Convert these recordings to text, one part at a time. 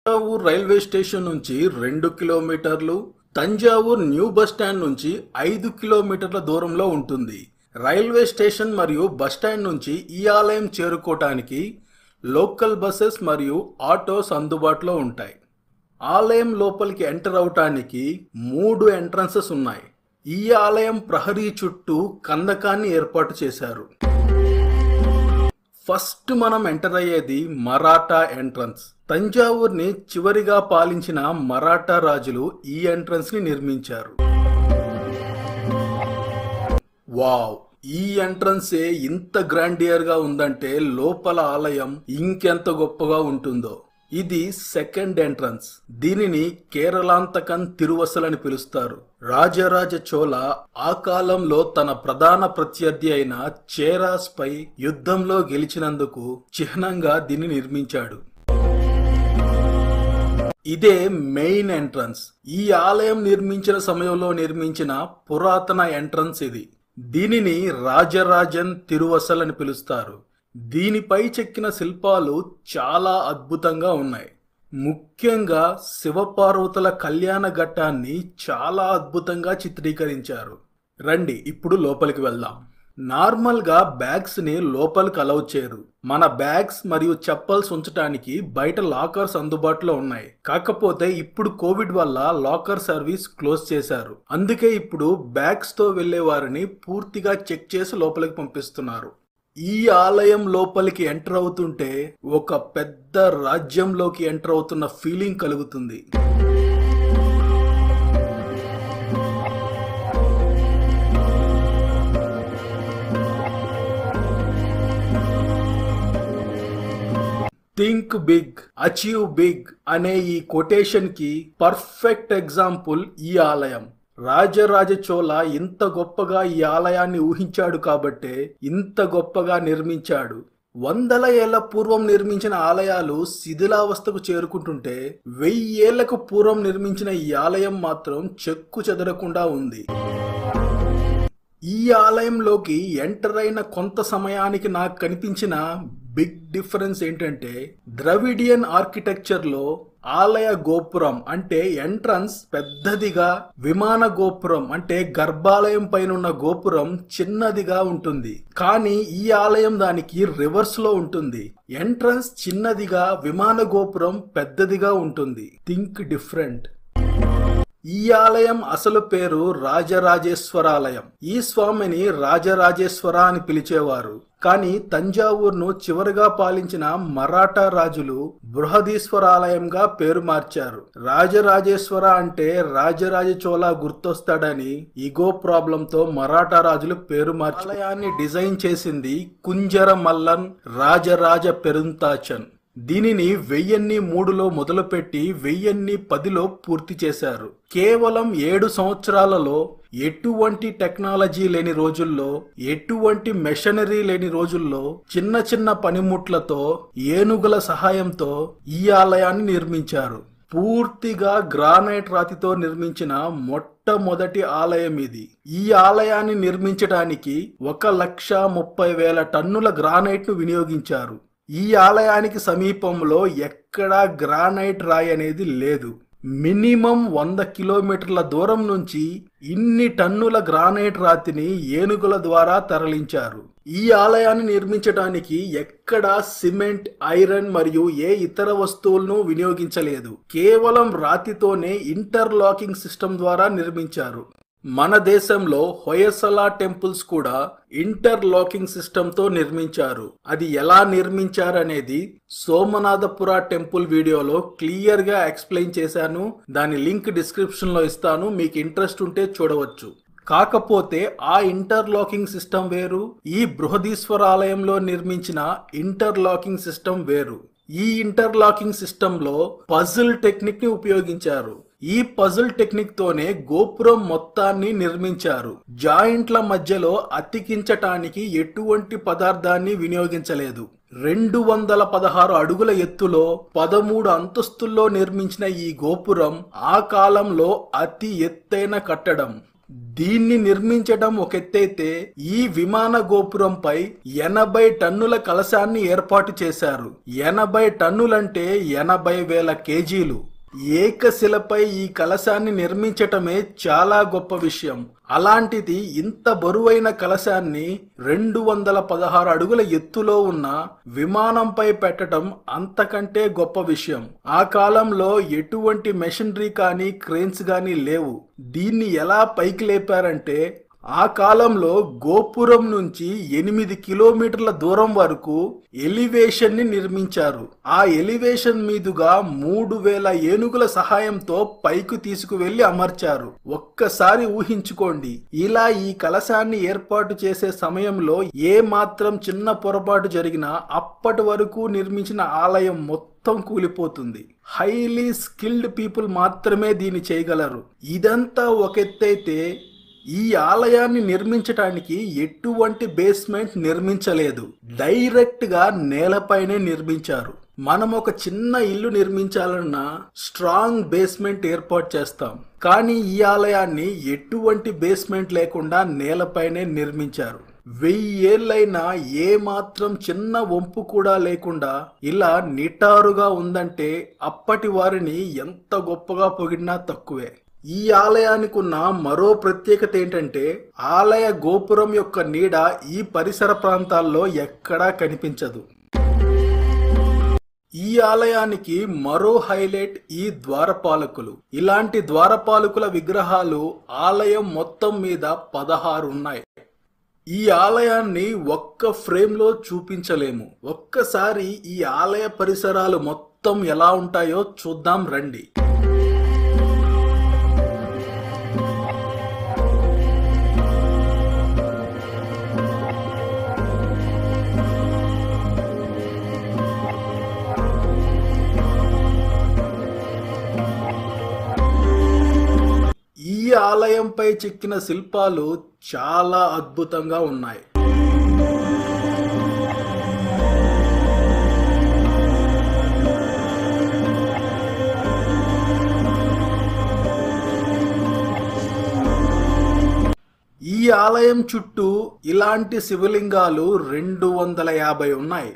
Thanjavur railway station నుంచి రెండు కిలోమీటర్లు తంజావూర్ న్యూ బస్ స్టాండ్ నుంచి ఐదు కిలోమీటర్ల దూరంలో ఉంటుంది రైల్వే స్టేషన్ మరియు బస్ స్టాండ్ నుంచి ఈ ఆలయం చేరుకోవటానికి లోకల్ బస్సెస్ మరియు ఆటోస్ అందుబాటులో ఉంటాయి ఆలయం లోపలికి ఎంటర్ అవటానికి మూడు ఎంట్రన్సెస్ ఉన్నాయి ఈ ఆలయం ప్రహరీ చుట్టూ కందకాన్ని ఏర్పాటు చేశారు ఫస్ట్ మనం ఎంటర్ అయ్యేది మరాఠా ఎంట్రన్స్ తంజావూర్ని చివరిగా పాలించిన మరాఠా రాజులు ఈ ఎంట్రన్స్ ని నిర్మించారు వావ్ ఈ ఎంట్రన్సే ఇంత గ్రాండియర్ గా ఉందంటే లోపల ఆలయం ఇంకెంత గొప్పగా ఉంటుందో ఇది సెకండ్ ఎంట్రన్స్ దీనిని కేరళాంతకన్ తిరువసల్ అని పిలుస్తారు రాజరాజ చోళ ఆ కాలంలో తన ప్రధాన ప్రత్యర్థి అయిన చేరాస్ పై యుద్ధంలో గెలిచినందుకు చిహ్నంగా దీన్ని నిర్మించాడు ఇదే మెయిన్ ఎంట్రన్స్ ఈ ఆలయం నిర్మించిన సమయంలో నిర్మించిన పురాతన ఎంట్రన్స్ ఇది దీనిని రాజరాజన్ తిరువసల్ అని పిలుస్తారు దీనిపై చెక్కిన శిల్పాలు చాలా అద్భుతంగా ఉన్నాయి ముఖ్యంగా శివపార్వతుల కళ్యాణ ఘట్టాన్ని చాలా అద్భుతంగా చిత్రీకరించారు రండి ఇప్పుడు లోపలికి వెళ్దాం నార్మల్ గా బ్యాగ్స్ ని లోపలికి అలౌ చేయరు మన బ్యాగ్స్ మరియు చెప్పల్స్ ఉంచడానికి బయట లాకర్స్ అందుబాటులో ఉన్నాయి కాకపోతే ఇప్పుడు కోవిడ్ వల్ల లాకర్ సర్వీస్ క్లోజ్ చేశారు అందుకే ఇప్పుడు బ్యాగ్స్ తో వెళ్లే వారిని పూర్తిగా చెక్ చేసి లోపలికి పంపిస్తున్నారు ఈ ఆలయం లోపలికి ఎంటర్ అవుతుంటే ఒక పెద్ద రాజ్యంలోకి ఎంటర్ అవుతున్న ఫీలింగ్ కలుగుతుంది థింక్ బిగ్ అచీవ్ బిగ్ అనే ఈ కొటేషన్ కి పర్ఫెక్ట్ ఎగ్జాంపుల్ ఈ ఆలయం రాజరాజ చోళ ఇంత గొప్పగా ఈ ఆలయాన్ని ఊహించాడు కాబట్టే ఇంత గొప్పగా నిర్మించాడు వందల ఏళ్ల పూర్వం నిర్మించిన ఆలయాలు శిథిలావస్థకు చేరుకుంటుంటే వెయ్యి ఏళ్లకు పూర్వం నిర్మించిన ఈ ఆలయం మాత్రం చెక్కు చెదరకుండా ఉంది ఈ ఆలయంలోకి ఎంటర్ అయిన కొంత సమయానికి నాకు కనిపించిన బిగ్ డిఫరెన్స్ ఏంటంటే ద్రవిడియన్ ఆర్కిటెక్చర్ లో ఆలయ గోపురం అంటే ఎంట్రన్స్ పెద్దదిగా విమాన గోపురం అంటే గర్భాలయం పైన ఉన్న గోపురం చిన్నదిగా ఉంటుంది కానీ ఈ ఆలయం దానికి రివర్స్ లో ఉంటుంది ఎంట్రన్స్ చిన్నదిగా విమాన గోపురం పెద్దదిగా ఉంటుంది థింక్ డిఫరెంట్ ఈ ఆలయం అసలు పేరు రాజరాజేశ్వరాలయం ఈ స్వామిని రాజరాజేశ్వర అని పిలిచేవారు కానీ తంజావూర్ను చివరిగా పాలించిన మరాఠా రాజులు బృహదీశ్వరాలయంగా పేరు మార్చారు రాజరాజేశ్వర అంటే రాజరాజ చోళ గుర్తొస్తాడని ఇగో ప్రాబ్లంతో మరాఠా రాజులు పేరు మార్చి ఆలయాన్ని డిజైన్ చేసింది కుంజర మల్లన్ రాజరాజ పెరుంతాచన్ దీనిని వెయ్యిన్ని మూడులో మొదలుపెట్టి వెయ్యిన్ని పదిలో పూర్తి చేశారు కేవలం ఏడు సంవత్సరాలలో ఎటువంటి టెక్నాలజీ లేని రోజుల్లో ఎటువంటి మెషనరీ లేని రోజుల్లో చిన్న చిన్న పనిముట్లతో ఏనుగుల సహాయంతో ఈ ఆలయాన్ని నిర్మించారు పూర్తిగా గ్రానైట్ రాతితో నిర్మించిన మొట్టమొదటి ఆలయం ఇది ఈ ఆలయాన్ని నిర్మించడానికి ఒక లక్ష ముప్పై వేల టన్నుల గ్రానైట్ ను వినియోగించారు ఈ ఆలయానికి సమీపంలో ఎక్కడా గ్రానైట్ రాయి అనేది లేదు మినిమం వంద కిలోమీటర్ల దూరం నుంచి ఇన్ని టన్నుల గ్రానైట్ రాతిని ఏనుగుల ద్వారా తరలించారు ఈ ఆలయాన్ని నిర్మించడానికి ఎక్కడా సిమెంట్ ఐరన్ మరియు ఏ ఇతర వస్తువులను వినియోగించలేదు కేవలం రాతితోనే ఇంటర్లాకింగ్ సిస్టమ్ ద్వారా నిర్మించారు మన దేశంలో హొయసలా టెంపుల్స్ కూడా ఇంటర్ లాకింగ్ సిస్టమ్ తో నిర్మించారు అది ఎలా నిర్మించారనేది సోమనాథపుర టెంపుల్ వీడియోలో క్లియర్ గా ఎక్స్ప్లెయిన్ చేశాను దాని లింక్ డిస్క్రిప్షన్ లో ఇస్తాను మీకు ఇంట్రెస్ట్ ఉంటే చూడవచ్చు కాకపోతే ఆ ఇంటర్ లాకింగ్ సిస్టమ్ వేరు ఈ బృహదీశ్వర ఆలయంలో నిర్మించిన ఇంటర్ లాకింగ్ సిస్టమ్ వేరు ఈ ఇంటర్ లాకింగ్ సిస్టమ్ లో పజిల్ టెక్నిక్ ని ఉపయోగించారు ఈ పజిల్ టెక్నిక్ తోనే గోపురం మొత్తాన్ని నిర్మించారు జాయింట్ల మధ్యలో అతికించటానికి ఎటువంటి పదార్థాన్ని వినియోగించలేదు రెండు వందల పదహారు అడుగుల ఎత్తులో పదమూడు అంతస్తుల్లో నిర్మించిన ఈ గోపురం ఆ కాలంలో అతి ఎత్తైన కట్టడం దీన్ని నిర్మించడం ఒక ఎత్తైతే ఈ విమాన గోపురంపై ఎనభై టన్నుల కలశాన్ని ఏర్పాటు చేశారు ఎనభై టన్నులంటే ఎనభై వేల కేజీలు ఏకశిలపై ఈ కలశాన్ని నిర్మించటమే చాలా గొప్ప విషయం అలాంటిది ఇంత బరువైన కలశాన్ని రెండు వందల పదహారు అడుగుల ఎత్తులో ఉన్న విమానంపై పెట్టడం అంతకంటే గొప్ప విషయం ఆ కాలంలో ఎటువంటి మెషినరీ కానీ క్రేన్స్ కానీ లేవు దీన్ని ఎలా పైకి లేపారంటే ఆ కాలంలో గోపురం నుంచి ఎనిమిది కిలోమీటర్ల దూరం వరకు ఎలివేషన్ ని నిర్మించారు ఆ ఎలివేషన్ మీదుగా మూడు వేల ఏనుగుల సహాయంతో పైకి తీసుకువెళ్లి అమర్చారు ఒక్కసారి ఊహించుకోండి ఇలా ఈ కలశాన్ని ఏర్పాటు చేసే సమయంలో ఏ మాత్రం చిన్న పొరపాటు జరిగినా అప్పటి వరకు నిర్మించిన ఆలయం మొత్తం కూలిపోతుంది హైలీ స్కిల్డ్ పీపుల్ మాత్రమే దీన్ని చేయగలరు ఇదంతా ఒక ఎత్తైతే ఈ ఆలయాన్ని నిర్మించటానికి ఎటువంటి బేస్మెంట్ నిర్మించలేదు డైరెక్ట్ గా నేలపైనే నిర్మించారు మనం ఒక చిన్న ఇల్లు నిర్మించాలన్నా స్ట్రాంగ్ బేస్మెంట్ ఏర్పాటు చేస్తాం కానీ ఈ ఆలయాన్ని ఎటువంటి బేస్మెంట్ లేకుండా నేలపైనే నిర్మించారు వెయ్యేళ్ళైనా ఏ మాత్రం చిన్న వంపు కూడా లేకుండా ఇలా నిటారుగా ఉందంటే అప్పటి వారిని ఎంత గొప్పగా పొగిడినా తక్కువే ఈ ఆలయానికి ఉన్న మరో ప్రత్యేకత ఏంటంటే ఆలయ గోపురం యొక్క నీడ ఈ పరిసర ప్రాంతాల్లో ఎక్కడా కనిపించదు ఈ ఆలయానికి మరో హైలైట్ ఈ ద్వారపాలకులు ఇలాంటి ద్వారపాలకుల విగ్రహాలు ఆలయం మొత్తం మీద పదహారు ఉన్నాయి ఈ ఆలయాన్ని ఒక్క ఫ్రేమ్ లో చూపించలేము ఒక్కసారి ఈ ఆలయ పరిసరాలు మొత్తం ఎలా ఉంటాయో చూద్దాం రండి ఈ ఆలయంపై చెక్కిన శిల్పాలు చాలా అద్భుతంగా ఉన్నాయి ఈ ఆలయం చుట్టూ ఇలాంటి శివలింగాలు రెండు వందల యాభై ఉన్నాయి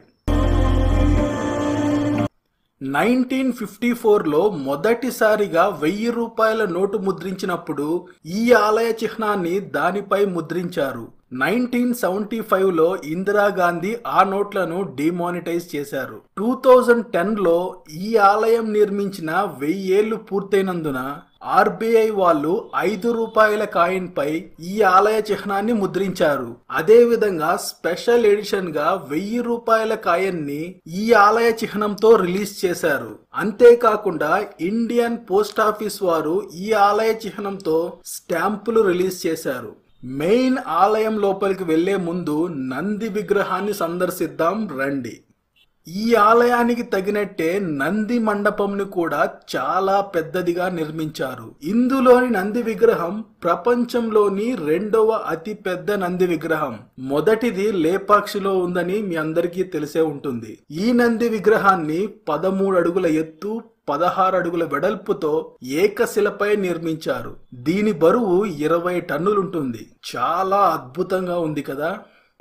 నైన్టీన్ ఫిఫ్టీ ఫోర్లో మొదటిసారిగా వెయ్యి రూపాయల నోటు ముద్రించినప్పుడు ఈ ఆలయ చిహ్నాన్ని దానిపై ముద్రించారు నైన్టీన్ సెవెంటీ ఫైవ్ లో ఇందిరాగాంధీ ఆ నోట్లను డిమానిటైజ్ చేశారు టూ థౌజండ్ టెన్ లో ఈ ఆలయం నిర్మించిన వెయ్యేళ్లు పూర్తయినందున ఆర్బీఐ వాళ్ళు ఐదు రూపాయల కాయిన్ పై ఈ ఆలయ చిహ్నాన్ని ముద్రించారు అదే విధంగా స్పెషల్ ఎడిషన్ గా వెయ్యి రూపాయల కాయిన్ ని ఈ ఆలయ చిహ్నంతో రిలీజ్ చేశారు అంతేకాకుండా ఇండియన్ పోస్ట్ ఆఫీస్ వారు ఈ ఆలయ చిహ్నంతో స్టాంపులు రిలీజ్ చేశారు మెయిన్ ఆలయం లోపలికి వెళ్లే ముందు నంది విగ్రహాన్ని సందర్శిద్దాం రండి ఈ ఆలయానికి తగినట్టే నంది మండపంని కూడా చాలా పెద్దదిగా నిర్మించారు ఇందులోని నంది విగ్రహం ప్రపంచంలోని రెండవ అతి పెద్ద నంది విగ్రహం మొదటిది లేపాక్షిలో ఉందని మీ అందరికీ తెలిసే ఉంటుంది ఈ నంది విగ్రహాన్ని పదమూడు అడుగుల ఎత్తు పదహారు అడుగుల వెడల్పుతో ఏకశిలపై నిర్మించారు దీని బరువు ఇరవై టన్నులుంటుంది చాలా అద్భుతంగా ఉంది కదా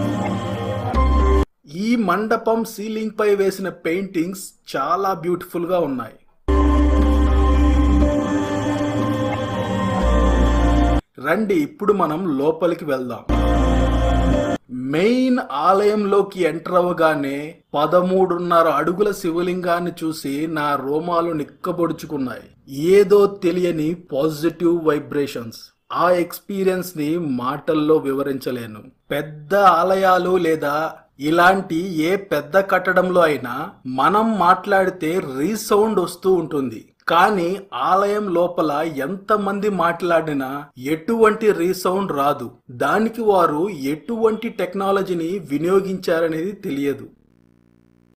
ఈ మండపం సీలింగ్ పై వేసిన పెయింటింగ్స్ చాలా బ్యూటిఫుల్ గా ఉన్నాయి రండి ఇప్పుడు మనం లోపలికి వెళ్దాం మెయిన్ ఆలయంలోకి ఎంటర్ అవ్వగానే పదమూడున్నర అడుగుల శివలింగాన్ని చూసి నా రోమాలు నిక్కబొడుచుకున్నాయి ఏదో తెలియని పాజిటివ్ వైబ్రేషన్స్ ఆ ఎక్స్పీరియన్స్ ని మాటల్లో వివరించలేను పెద్ద ఆలయాలు లేదా ఇలాంటి ఏ పెద్ద కట్టడంలో అయినా మనం మాట్లాడితే రీసౌండ్ వస్తూ ఉంటుంది కానీ ఆలయం లోపల ఎంతమంది మాట్లాడినా ఎటువంటి రీసౌండ్ రాదు దానికి వారు ఎటువంటి టెక్నాలజీని వినియోగించారనేది తెలియదు